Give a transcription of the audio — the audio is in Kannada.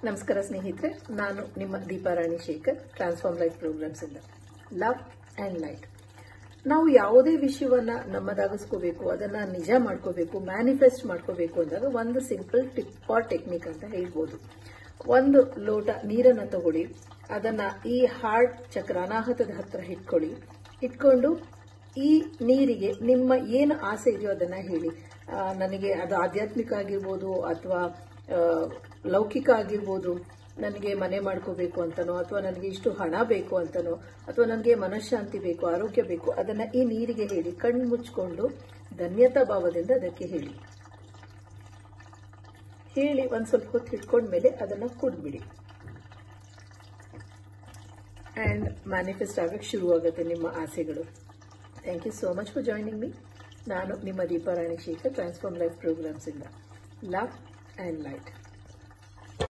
ನಮಸ್ಕಾರ ಸ್ನೇಹಿತರೆ ನಾನು ನಿಮ್ಮ Deeparani Shekar transform life programs ಇಂದ ಲವ್ ಅಂಡ್ ಲೈಟ್ ನಾವು ಯಾವುದೇ ವಿಷಯವನ್ನ ನಮ್ಮದಾಗಿಸ್ಕೋಬೇಕು ಅದನ್ನ ನಿಜ ಮಾಡ್ಕೋಬೇಕು ಮ್ಯಾನಿಫೆಸ್ಟ್ ಮಾಡ್ಕೋಬೇಕು ಅಂದಾಗ ಒಂದು ಸಿಂಪಲ್ ಟಿಪ್ ಆರ್ ಟೆಕ್ನಿಕ್ ಅಂತ ಹೇಳ್ಬೋದು ಒಂದು ಲೋಟ ನೀರನ್ನ ತಗೊಳ್ಳಿ ಅದನ್ನ ಈ ಹಾರ್ಟ್ ಚಕ್ರ ಅನಾಹತದ ಹತ್ರ ಇಟ್ಕೊಳ್ಳಿ ಇಟ್ಕೊಂಡು ಈ ನೀರಿಗೆ ನಿಮ್ಮ ಏನು ಆಸೆ ಇದೆಯೋ ಅದನ್ನ ಹೇಳಿ ಆ, ನನಗೆ ಅದು ಆಧ್ಯಾತ್ಮಿಕ ಆಗಿರ್ಬೋದು ಅಥವಾ ಲೌಕಿಕ ಆಗಿರ್ಬೋದು ನನಗೆ ಮನೆ ಮಾಡ್ಕೋಬೇಕು ಅಂತನೋ ಅಥವಾ ನನಗೆ ಇಷ್ಟು ಹಣ ಬೇಕು ಅಂತನೋ ಅಥವಾ ನನಗೆ ಮನಃಶಾಂತಿ ಬೇಕು ಆರೋಗ್ಯ ಬೇಕು ಅದನ್ನ ಈ ನೀರಿಗೆ ಹೇಳಿ ಕಣ್ಣು ಮುಚ್ಕೊಂಡು ಧನ್ಯತಾ ಭಾವದಿಂದ ಅದಕ್ಕೆ ಹೇಳಿ ಹೇಳಿ ಒಂದ್ ಸ್ವಲ್ಪ ಹೊತ್ತು ಹಿಡ್ಕೊಂಡ್ಮೇಲೆ ಅದನ್ನ ಕುಡ್ಬಿಡಿ ಅಂಡ್ ಮ್ಯಾನಿಫೆಸ್ಟ್ ಆಗಕ್ಕೆ ಶುರುವಾಗುತ್ತೆ ನಿಮ್ಮ ಆಸೆಗಳು thank you so much for joining me ನಾನು ನಿಮ್ಮ Deeparani Shekar transform life programs ಇಂದ ಲವ್ ಅಂಡ್ ಲೈಟ್